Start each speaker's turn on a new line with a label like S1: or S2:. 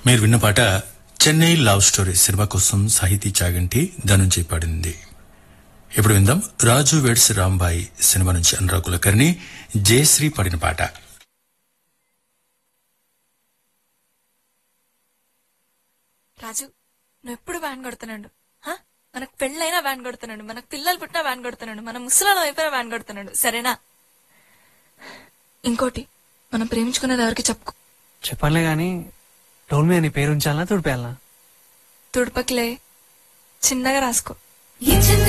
S1: మీరు విన్న పాట చెన్నై లవ్ స్టోరీ సినిమా కోసం సాహితీ చాగంటి ధనుంజయ్ పాడింది ఇప్పుడు విందాం రాజు వెడ్స్ రాంబాయి సినిమా నుంచి అనురాగ్ కులకర్ణి జయశ్రీ పాడిన పాట
S2: రాజు నువ్వు ఎప్పుడు వ్యాన్ కొడుతున్నాడు హా? మనకు పెళ్ళైనా వ్యాన్ కొడుతున్నాడు మనకు పిల్లలు పుట్టినా వ్యాన్ కొడుతున్నాడు మన ముసలాల అయిపోయినా వ్యాన్ కొడుతున్నాడు సరేనా ఇంకోటి మనం ప్రేమించుకునేది ఎవరికి చెప్పుకో
S3: చెప్పనులే గాని డోల్ మీద నీ పేరు ఉంచాలనా తుడిపేయాలనా
S2: తుడపకిలే చిన్నగా రాసుకో